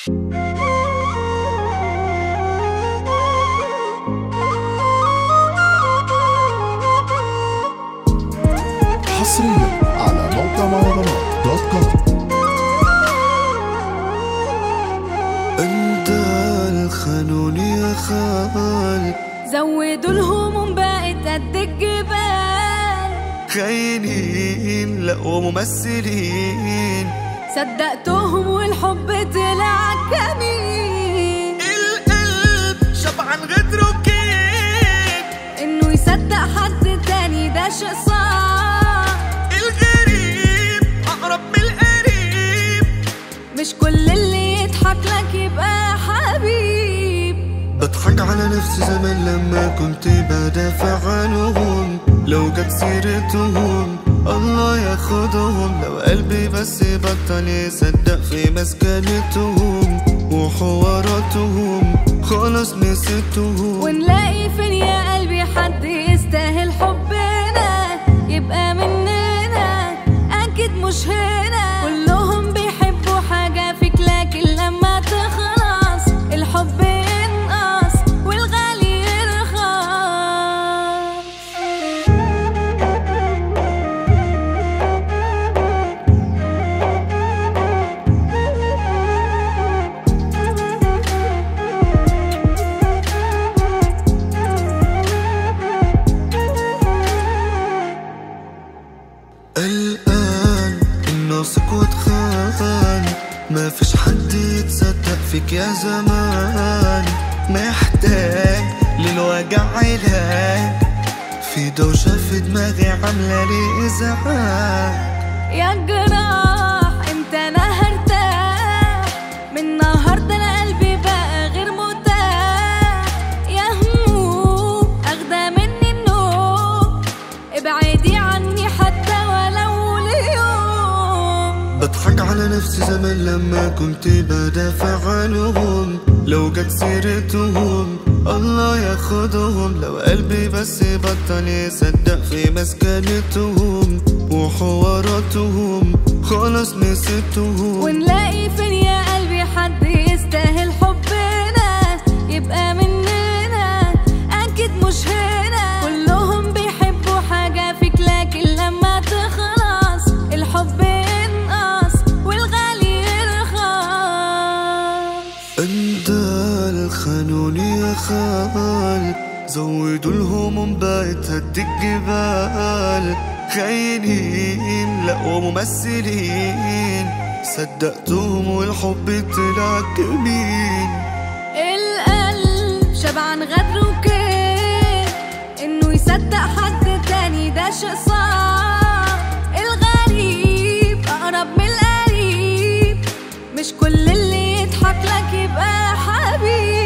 حصريا على موقع مهرجانات دوت كوم انت الخانون يا خال زودوا الهموم بقت قد الجبال خاينين لقوا ممثلين صدقتهم والحب طلع جميل القلب شبعان غدر وكيد انه يصدق حد تاني ده شيء صعب الغريب اقرب من القريب مش كل اللي يضحك لك يبقى حبيب بضحك على نفسي زمان لما كنت بدافع عنهم لو جت سيرتهم الله ياخدهم لو قلبي بس بطل يصدق في مسكنتهم وحواراتهم خلاص نسيتهم ونلاقي فين يا قلبي حد يستاهل حبنا يبقى مننا اكيد مش هنا كلهم بيحبوا حاجة فيك لكن لما تخلص الحب ينقص والغالي يرخص الآن الناصك واتخان ما فيش حد يتصدق فيك يا زمان محتاج للوجع علاج في دوشة في دماغي عاملة لي إزعاج يا جراح امتى انا هرتاح من النهارده انا قلبي بقى غير متاح يا هموم اخدة مني النوم ابعدي عني حتى ولو ليوم بضحك على نفسي زمان لما كنت بدافع عنهم لو جت سيرتهم الله ياخدهم لو قلبي بس بطل يصدق في مسكنتهم وحواراتهم خلاص نسيتهم ونلاقي فين يا قلبي حد يستاهل حبنا يبقى مننا اكيد مش هنا كلهم بيحبوا حاجة فيك لكن لما تخلص الحب ينقص والغالي يرخص انت الخانون يا خال زودوا الهموم بقت هد الجبال خاينين لقوا ممثلين صدقتهم والحب طلع جميل القلب شبعان غدر وكيد انه يصدق حد تاني ده شيء صعب الغريب اقرب من القريب مش كل اللي يضحك لك يبقى حبيب